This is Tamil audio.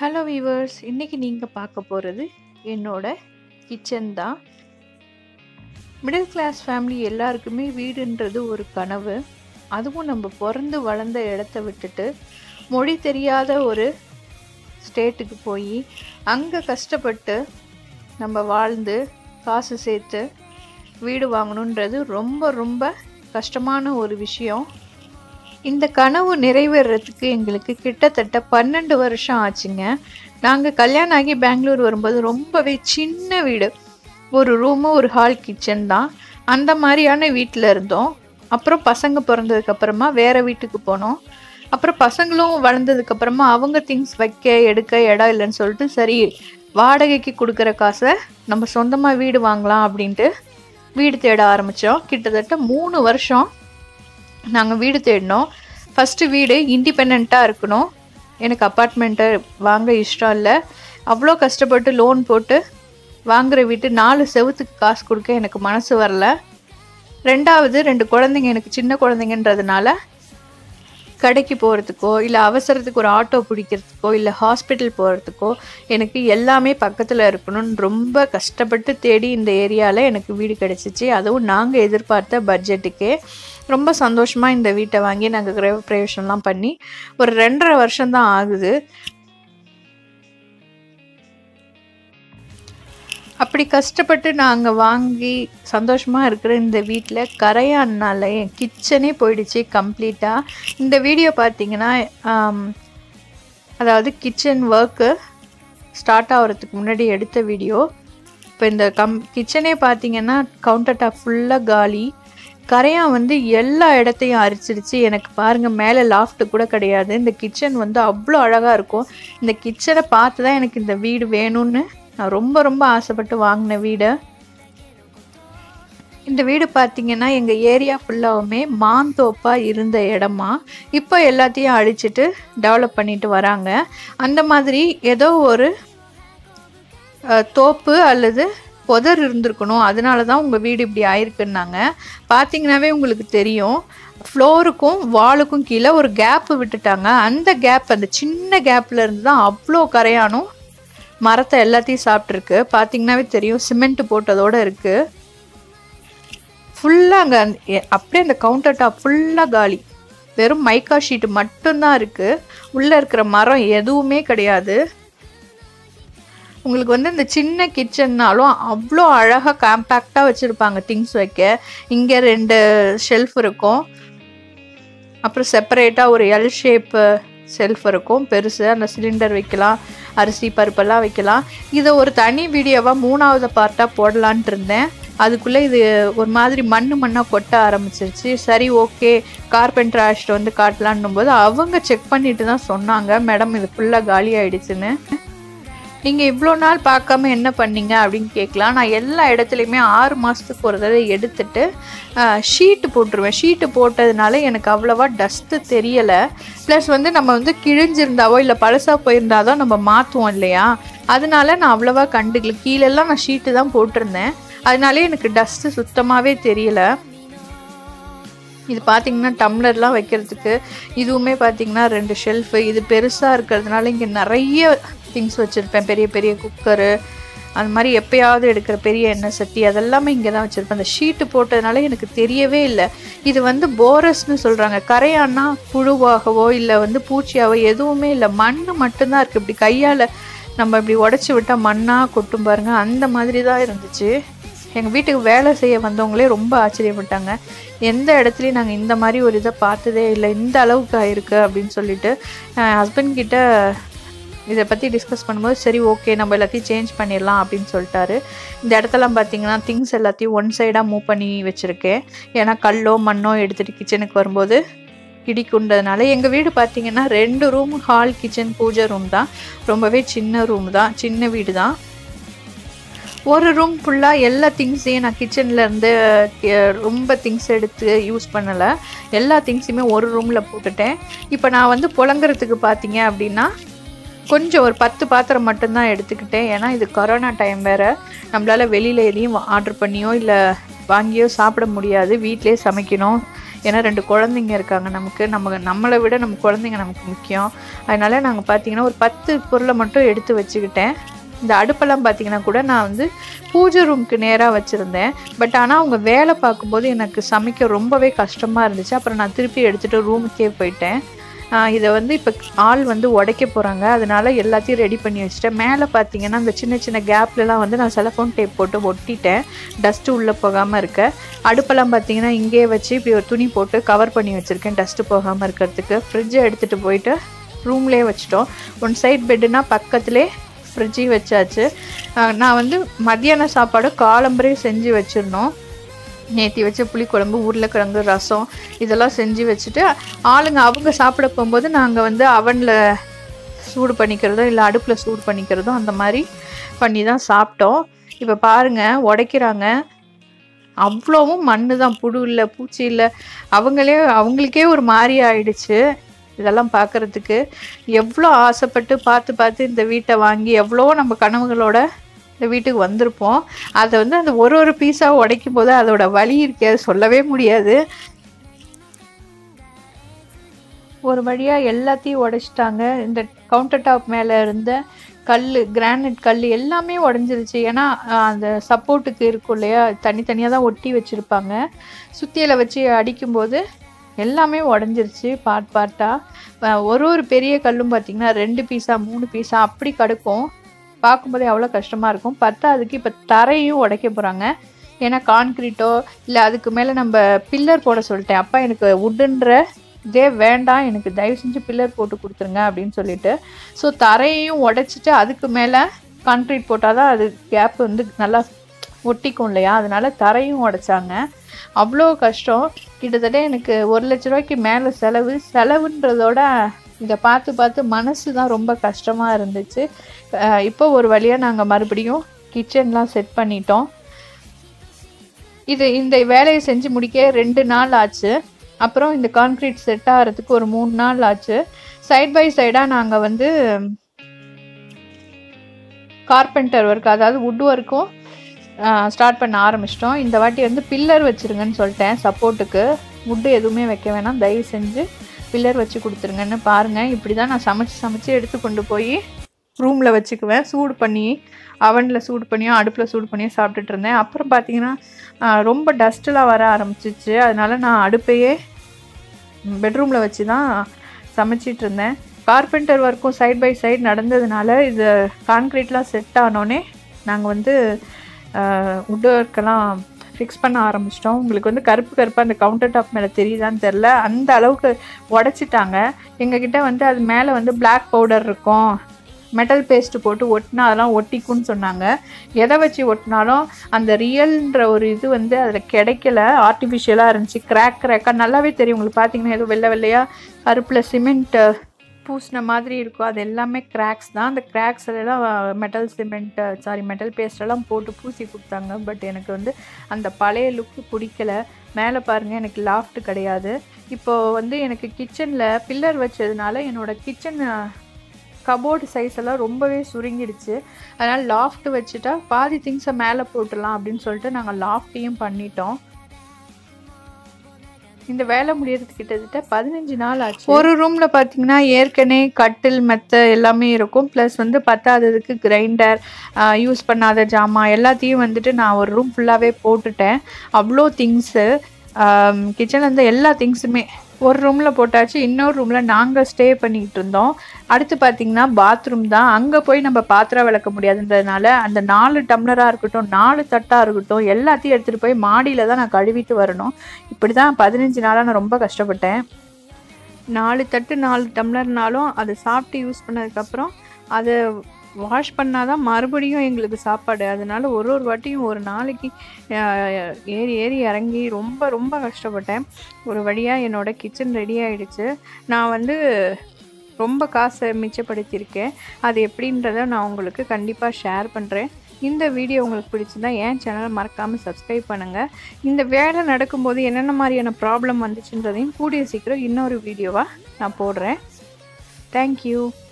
ஹலோ வீவர்ஸ் இன்றைக்கி நீங்கள் பார்க்க போகிறது என்னோட கிச்சன் தான் மிடில் கிளாஸ் ஃபேமிலி எல்லாருக்குமே வீடுன்றது ஒரு கனவு அதுவும் நம்ம பிறந்து வளர்ந்த இடத்த விட்டுட்டு மொழி தெரியாத ஒரு ஸ்டேட்டுக்கு போய் அங்கே கஷ்டப்பட்டு நம்ம வாழ்ந்து காசு சேர்த்து வீடு வாங்கணுன்றது ரொம்ப ரொம்ப கஷ்டமான ஒரு விஷயம் இந்த கனவு நிறைவேறதுக்கு எங்களுக்கு கிட்டத்தட்ட பன்னெண்டு வருஷம் ஆச்சுங்க நாங்கள் கல்யாணம் ஆகி பெங்களூர் வரும்போது ரொம்பவே சின்ன வீடு ஒரு ரூமு ஒரு ஹால் கிச்சன் தான் அந்த மாதிரியான வீட்டில் இருந்தோம் அப்புறம் பசங்க பிறந்ததுக்கப்புறமா வேறு வீட்டுக்கு போனோம் அப்புறம் பசங்களும் வளர்ந்ததுக்கப்புறமா அவங்க திங்ஸ் வைக்க எடுக்க இடம் இல்லைன்னு சொல்லிட்டு சரி வாடகைக்கு கொடுக்குற காசை நம்ம சொந்தமாக வீடு வாங்கலாம் அப்படின்ட்டு வீடு தேட ஆரம்பித்தோம் கிட்டத்தட்ட மூணு வருஷம் நாங்கள் வீடு தேடினோம் ஃபஸ்ட்டு வீடு இண்டிபெண்ட்டாக இருக்கணும் எனக்கு அப்பார்ட்மெண்ட்டை வாங்க இஷ்டம் இல்லை அவ்வளோ கஷ்டப்பட்டு லோன் போட்டு வாங்குகிற வீட்டு நாலு செவத்துக்கு காசு கொடுக்க எனக்கு மனசு வரல ரெண்டாவது ரெண்டு குழந்தைங்க எனக்கு சின்ன குழந்தைங்கன்றதுனால கடைக்கு போகிறதுக்கோ இல்லை அவசரத்துக்கு ஒரு ஆட்டோ பிடிக்கிறதுக்கோ இல்லை ஹாஸ்பிட்டல் போகிறதுக்கோ எனக்கு எல்லாமே பக்கத்தில் இருக்கணும்னு ரொம்ப கஷ்டப்பட்டு தேடி இந்த ஏரியாவில் எனக்கு வீடு கிடச்சிச்சு அதுவும் நாங்கள் எதிர்பார்த்த பட்ஜெட்டுக்கே ரொம்ப சந்தோஷமாக இந்த வீட்டை வாங்கி நாங்கள் கிரக பிரவேசம்லாம் பண்ணி ஒரு ரெண்டரை வருஷம்தான் ஆகுது அப்படி கஷ்டப்பட்டு நாங்கள் வாங்கி சந்தோஷமாக இருக்கிற இந்த வீட்டில் கரையானால என் கிச்சனே போயிடுச்சு கம்ப்ளீட்டாக இந்த வீடியோ பார்த்தீங்கன்னா அதாவது கிச்சன் ஒர்க்கு ஸ்டார்ட் ஆகிறதுக்கு முன்னாடி எடுத்த வீடியோ இப்போ இந்த கம் கிச்சனே பார்த்தீங்கன்னா கவுண்டர் டாப் ஃபுல்லாக காலி கரையான் வந்து எல்லா இடத்தையும் அரிச்சிடுச்சு எனக்கு பாருங்கள் மேலே லாஃப்ட்டு கூட கிடையாது இந்த கிச்சன் வந்து அவ்வளோ அழகாக இருக்கும் இந்த கிச்சனை பார்த்து தான் எனக்கு இந்த வீடு வேணும்னு நான் ரொம்ப ரொம்ப ஆசைப்பட்டு வாங்கின வீடு இந்த வீடு பார்த்தீங்கன்னா எங்கள் ஏரியா ஃபுல்லாகவுமே மாந்தோப்பாக இருந்த இடமா இப்போ எல்லாத்தையும் அழிச்சிட்டு டெவலப் பண்ணிட்டு வராங்க அந்த மாதிரி ஏதோ ஒரு தோப்பு அல்லது புதர் இருந்திருக்கணும் அதனால தான் உங்கள் வீடு இப்படி ஆயிருக்குன்னாங்க பார்த்தீங்கன்னாவே உங்களுக்கு தெரியும் ஃப்ளோருக்கும் வாலுக்கும் கீழே ஒரு கேப்பு விட்டுட்டாங்க அந்த கேப் அந்த சின்ன கேப்பில் இருந்து தான் அவ்வளோ கரையானும் மரத்தை எல்லாத்தையும் சாப்பிட்ருக்கு பார்த்தீங்கன்னாவே தெரியும் சிமெண்ட் போட்டதோடு இருக்குது ஃபுல்லாக அங்கே அப்படியே அந்த கவுண்டர் டாப் ஃபுல்லாக காலி வெறும் மைக்கா ஷீட்டு மட்டும்தான் இருக்குது உள்ளே இருக்கிற மரம் எதுவுமே கிடையாது உங்களுக்கு வந்து இந்த சின்ன கிச்சன்னாலும் அவ்வளோ அழகாக காம்பேக்டாக வச்சுருப்பாங்க திங்ஸ் வைக்க இங்கே ரெண்டு ஷெல்ஃப் இருக்கும் அப்புறம் செப்பரேட்டாக ஒரு எல் ஷேப்பு செல்ஃப் இருக்கும் பெருசு அந்த சிலிண்டர் வைக்கலாம் அரிசி பருப்பெல்லாம் வைக்கலாம் இதை ஒரு தனி வீடியோவாக மூணாவது பார்ட்டாக போடலான்ட்டு இருந்தேன் அதுக்குள்ளே இது ஒரு மாதிரி மண்ணு மண்ணாக கொட்ட ஆரம்பிச்சிருச்சு சரி ஓகே கார்பெண்டர் அழைச்சிட்டு வந்து காட்டலான்னும் போது அவங்க செக் பண்ணிட்டு தான் சொன்னாங்க மேடம் இது ஃபுல்லாக காலி ஆயிடுச்சுன்னு நீங்கள் இவ்வளோ நாள் பார்க்காம என்ன பண்ணீங்க அப்படின்னு கேட்கலாம் நான் எல்லா இடத்துலையுமே ஆறு மாதத்துக்கு ஒரு தடவை எடுத்துட்டு ஷீட்டு போட்டுருவேன் ஷீட்டு போட்டதுனால எனக்கு அவ்வளோவா டஸ்ட்டு தெரியலை ப்ளஸ் வந்து நம்ம வந்து கிழிஞ்சிருந்தாவோ இல்லை பழசாக போயிருந்தாதோ நம்ம மாற்றுவோம் இல்லையா அதனால நான் அவ்வளோவா கண்டுக்கல கீழெல்லாம் நான் ஷீட்டு தான் போட்டிருந்தேன் அதனாலே எனக்கு டஸ்ட்டு சுத்தமாகவே தெரியல இது பார்த்திங்கன்னா டம்ளர்லாம் வைக்கிறதுக்கு இதுவுமே பார்த்திங்கன்னா ரெண்டு ஷெல்ஃபு இது பெருசாக இருக்கிறதுனால இங்கே நிறைய திங்ஸ் வச்சுருப்பேன் பெரிய பெரிய குக்கரு அந்த மாதிரி எப்பயாவது எடுக்கிற பெரிய எண்ணெய் சட்டி அதெல்லாமே இங்கே தான் வச்சுருப்பேன் அந்த ஷீட்டு போட்டதுனால எனக்கு தெரியவே இல்லை இது வந்து போரஸ்னு சொல்கிறாங்க கரையானா புழுவாகவோ இல்லை வந்து பூச்சியாவோ எதுவுமே இல்லை மண் மட்டும்தான் இருக்குது இப்படி கையால் நம்ம இப்படி உடச்சி விட்டால் மண்ணாக கொட்டும் பாருங்கள் அந்த மாதிரி தான் இருந்துச்சு எங்கள் வீட்டுக்கு வேலை செய்ய வந்தவங்களே ரொம்ப ஆச்சரியப்பட்டாங்க எந்த இடத்துலையும் நாங்கள் இந்த மாதிரி ஒரு இதை பார்த்ததே இல்லை இந்த அளவுக்கு ஆயிருக்கு அப்படின்னு சொல்லிட்டு ஹஸ்பண்ட் கிட்ட இதை பற்றி டிஸ்கஸ் பண்ணும்போது சரி ஓகே நம்ம எல்லாத்தையும் சேஞ்ச் பண்ணிடலாம் அப்படின்னு சொல்லிட்டாரு இந்த இடத்தெல்லாம் பார்த்தீங்கன்னா திங்ஸ் எல்லாத்தையும் ஒன் சைடாக மூவ் பண்ணி வச்சுருக்கேன் ஏன்னா கல்லோ மண்ணோ எடுத்துகிட்டு கிச்சனுக்கு வரும்போது இடிக்குன்றதுனால எங்கள் வீடு பார்த்தீங்கன்னா ரெண்டு room hall kitchen puja room தான் ரொம்பவே சின்ன ரூம் தான் சின்ன வீடு தான் ஒரு ரூம் ஃபுல்லாக எல்லா திங்ஸையும் நான் கிச்சன்லேருந்து ரொம்ப திங்ஸ் எடுத்து யூஸ் பண்ணலை எல்லா திங்ஸையுமே ஒரு ரூமில் போட்டுட்டேன் இப்போ நான் வந்து புழங்குறதுக்கு பார்த்தீங்க அப்படின்னா கொஞ்சம் ஒரு பத்து பாத்திரம் மட்டும்தான் எடுத்துக்கிட்டேன் ஏன்னா இது கொரோனா டைம் வேறு நம்மளால் வெளியில் எதையும் ஆர்டர் பண்ணியோ இல்லை வாங்கியோ சாப்பிட முடியாது வீட்டிலே சமைக்கணும் ஏன்னா ரெண்டு குழந்தைங்க இருக்காங்க நமக்கு நம்ம நம்மளை விட நம்ம குழந்தைங்க நமக்கு முக்கியம் அதனால நாங்கள் பார்த்தீங்கன்னா ஒரு பத்து பொருளை மட்டும் எடுத்து வச்சுக்கிட்டேன் இந்த அடுப்பெல்லாம் பார்த்தீங்கன்னா கூட நான் வந்து பூஜை ரூமுக்கு நேராக வச்சுருந்தேன் பட் ஆனால் அவங்க வேலை பார்க்கும்போது எனக்கு சமைக்க ரொம்பவே கஷ்டமாக இருந்துச்சு அப்புறம் நான் திருப்பி எடுத்துகிட்டு ரூமுக்கே போயிட்டேன் ஆஹ் இதை வந்து இப்போ ஆள் வந்து உடைக்க போகிறாங்க அதனால எல்லாத்தையும் ரெடி பண்ணி வச்சுட்டேன் மேலே பார்த்தீங்கன்னா அந்த சின்ன சின்ன கேப்லலாம் வந்து நான் செலஃபோன் டேப் போட்டு ஒட்டிட்டேன் டஸ்ட்டு உள்ளே போகாமல் இருக்க அடுப்பெல்லாம் பார்த்தீங்கன்னா இங்கேயே வச்சு இப்படி ஒரு துணி போட்டு கவர் பண்ணி வச்சுருக்கேன் டஸ்ட்டு போகாமல் இருக்கிறதுக்கு ஃப்ரிட்ஜை எடுத்துகிட்டு போயிட்டு ரூம்லேயே வச்சிட்டோம் ஒன் சைட் பெட்டுனா பக்கத்துலேயே ஃப்ரிட்ஜையும் வச்சாச்சு ஆஹ் நான் வந்து மத்தியான சாப்பாடு காலம்பரே செஞ்சு வச்சிருந்தோம் நேத்தி வச்ச புளிக்குழம்பு உருளைக்கிழங்கு ரசம் இதெல்லாம் செஞ்சு வச்சுட்டு ஆளுங்க அவங்க சாப்பிட போகும்போது நாங்கள் வந்து அவனில் சூடு பண்ணிக்கிறதோ இல்லை அடுப்பில் சூடு பண்ணிக்கிறதோ அந்த மாதிரி பண்ணி தான் சாப்பிட்டோம் இப்போ பாருங்கள் உடைக்கிறாங்க அவ்வளோவும் மண்ணு தான் புழு இல்லை பூச்சி இல்லை அவங்களே அவங்களுக்கே ஒரு மாதிரி ஆயிடுச்சு இதெல்லாம் பார்க்குறதுக்கு எவ்வளோ ஆசைப்பட்டு பார்த்து பார்த்து இந்த வீட்டை வாங்கி எவ்வளோ நம்ம கனவுகளோட இந்த வீட்டுக்கு வந்திருப்போம் அதை வந்து அந்த ஒரு ஒரு பீஸாக உடைக்கும் போது அதோட வலி இருக்கே அது சொல்லவே முடியாது ஒரு வழியாக எல்லாத்தையும் உடைச்சிட்டாங்க இந்த கவுண்டர் டாப் மேலே இருந்த கல் கிரானைட் கல் எல்லாமே உடஞ்சிருச்சு ஏன்னா அஹ், அந்த சப்போர்ட்டுக்கு இருக்கும் இல்லையா தனித்தனியாக தான் ஒட்டி வச்சுருப்பாங்க சுத்தியலை வச்சு அடிக்கும்போது எல்லாமே உடஞ்சிருச்சு பார்ட் பார்ட்டாக ஒரு ஒரு பெரிய கல்லும் பார்த்திங்கன்னா ரெண்டு பீஸா மூணு பீஸா அப்படி கிடக்கும் பார்க்கும்போதே அவ்வளோ கஷ்டமாக இருக்கும் பத்தாதுக்கு இப்போ தரையும் உடைக்க போகிறாங்க ஏன்னா கான்க்ரீட்டோ இல்லை அதுக்கு மேலே நம்ம பில்லர் போட சொல்லிட்டேன் அப்பா எனக்கு உட்டுன்ற இதே வேண்டாம் எனக்கு தயவு செஞ்சு பில்லர் போட்டு கொடுத்துருங்க அப்படின்னு சொல்லிட்டு ஸோ தரையையும் உடைச்சிட்டு அதுக்கு மேலே கான்க்ரீட் போட்டால் தான் அது கேப் வந்து நல்லா ஒட்டிக்கும் இல்லையா அதனால தரையும் உடைச்சாங்க அவ்வளோ கஷ்டம் கிட்டத்தட்ட எனக்கு ஒரு லட்ச ரூபாய்க்கு மேலே செலவு செலவுன்றதோட இதை பார்த்து பார்த்து மனசு தான் ரொம்ப கஷ்டமாக இருந்துச்சு அஹ் இப்போ ஒரு வழியாக நாங்கள் மறுபடியும் கிச்சன்லாம் செட் பண்ணிட்டோம் இது இந்த வேலையை செஞ்சு முடிக்க ரெண்டு நாள் ஆச்சு அப்புறம் இந்த கான்க்ரீட் செட் ஆகிறதுக்கு ஒரு மூணு நாள் ஆச்சு சைட் பை சைடாக நாங்கள் வந்து கார்பெண்டர் ஒர்க் அதாவது வுட் ஒர்க்கும் ஸ்டார்ட் பண்ண ஆரம்பிச்சிட்டோம் இந்த வாட்டி வந்து பில்லர் வச்சுருங்கன்னு சொல்லிட்டேன் சப்போர்ட்டுக்கு வுட்டு எதுவுமே வைக்க வேணாம் தயவு செஞ்சு பில்லர் வச்சு கொடுத்துருங்கன்னு பாருங்கள் இப்படி தான் நான் சமைச்சு சமைச்சு எடுத்து கொண்டு போய் ரூமில் வச்சுக்குவேன் சூடு பண்ணி அவனில் சூடு பண்ணியோ அடுப்பில் சூடு பண்ணியோ சாப்பிட்டுட்டு இருந்தேன் அப்புறம் பார்த்தீங்கன்னா ஆஹ், ரொம்ப டஸ்ட்டெலாம் வர ஆரம்பிச்சிச்சு அதனால நான் அடுப்பையே பெட்ரூமில் வச்சு தான் சமைச்சிட்டு இருந்தேன் கார்பெண்டர் ஒர்க்கும் சைட் பை சைடு நடந்ததுனால இது கான்க்ரீட்லாம் செட் ஆனோடனே நாங்கள் வந்து வுட் ஒர்க்கெல்லாம் ஃபிக்ஸ் பண்ண ஆரம்பிச்சிட்டோம் உங்களுக்கு வந்து கருப்பு கருப்பாக அந்த கவுண்டர் டாப் மேலே தெரியுதான்னு தெரில அந்த அளவுக்கு உடச்சிட்டாங்க எங்ககிட்ட வந்து அது மேலே வந்து Black பவுடர் இருக்கும் மெட்டல் பேஸ்ட் போட்டு ஒட்டினா அதெல்லாம் ஒட்டிக்கும்னு சொன்னாங்க எதை வச்சு ஒட்டினாலும் அந்த ரியல்ன்ற ஒரு இது வந்து அதில் கிடைக்கல ஆர்டிஃபிஷியலாக இருந்துச்சு கிராக் கிராக்காக நல்லாவே தெரியும் உங்களுக்கு பார்த்தீங்கன்னா ஏதோ வெள்ளை வெள்ளையாக கருப்பில் சிமெண்ட் பூசின மாதிரி இருக்கும் அது எல்லாமே கிராக்ஸ் தான் அந்த கிராக்ஸ் எல்லாம் மெட்டல் சிமெண்ட் சாரி மெட்டல் பேஸ்டெல்லாம் போட்டு பூசி கொடுத்தாங்க பட் எனக்கு வந்து அந்த பழைய லுக்கு பிடிக்கல மேலே பாருங்கள் எனக்கு லாஃப்ட் கிடையாது இப்போது வந்து எனக்கு கிச்சனில் பில்லர் வச்சதுனால என்னோட கிச்சன் கபோர்டு சைஸ் எல்லாம் ரொம்பவே சுருங்கிடுச்சு அதனால் லாஃப்ட் வச்சுட்டா பாதி திங்ஸை மேலே போட்டுடலாம் அப்படின்னு சொல்லிட்டு நாங்கள் லாஃப்டையும் பண்ணிட்டோம் இந்த வேலை முடியறதுக்கு கிட்டத்தட்ட பதினஞ்சு நாள் ஆச்சு ஒரு ரூம்ல பாத்தீங்கன்னா ஏற்கனவே கட்டில் மெத்த எல்லாமே இருக்கும் ப்ளஸ் வந்து பத்தாததுக்கு கிரைண்டர் யூஸ் பண்ணாத ஜாமான் எல்லாத்தையும் வந்துட்டு நான் ஒரு ரூம் ஃபுல்லாகவே போட்டுட்டேன் அவ்வளோ திங்ஸு கிச்சனில் இருந்த எல்லா திங்ஸுமே ஒரு ரூமில் போட்டாச்சு இன்னொரு ரூமில் நாங்கள் ஸ்டே பண்ணிக்கிட்டு இருந்தோம் அடுத்து பார்த்தீங்கன்னா பாத்ரூம் தான் அங்கே போய் நம்ம பாத்திரம் விளக்க முடியாதுன்றதுனால அந்த நாலு டம்ளராக இருக்கட்டும் நாலு தட்டாக இருக்கட்டும் எல்லாத்தையும் எடுத்துகிட்டு போய் மாடியில் தான் நான் கழுவிட்டு வரணும் இப்படி தான் பதினஞ்சு நாளாக நான் ரொம்ப கஷ்டப்பட்டேன் நாலு தட்டு நாலு டம்ளர்னாலும் அதை சாப்பிட்டு யூஸ் பண்ணதுக்கப்புறம் அதை வாஷ் பண்ணால் தான் மறுபடியும் எங்களுக்கு சாப்பாடு அதனால ஒரு ஒரு வாட்டியும் ஒரு நாளைக்கு அஹ், ஏறி ஏறி இறங்கி ரொம்ப ரொம்ப கஷ்டப்பட்டேன் ஒரு வழியாக என்னோட கிச்சன் ரெடி ஆயிடுச்சு நான் வந்து ரொம்ப காசை மிச்சப்படுத்தியிருக்கேன் அது எப்படின்றத நான் உங்களுக்கு கண்டிப்பாக ஷேர் பண்ணுறேன் இந்த வீடியோ உங்களுக்கு பிடிச்சிருந்தா என் சேனலை மறக்காமல் சப்ஸ்கிரைப் பண்ணுங்கள் இந்த வேலை நடக்கும்போது என்னென்ன மாதிரியான ப்ராப்ளம் வந்துச்சுன்றதையும் கூடிய சீக்கிரம் இன்னொரு வீடியோவாக நான் போடுறேன் தேங்க்யூ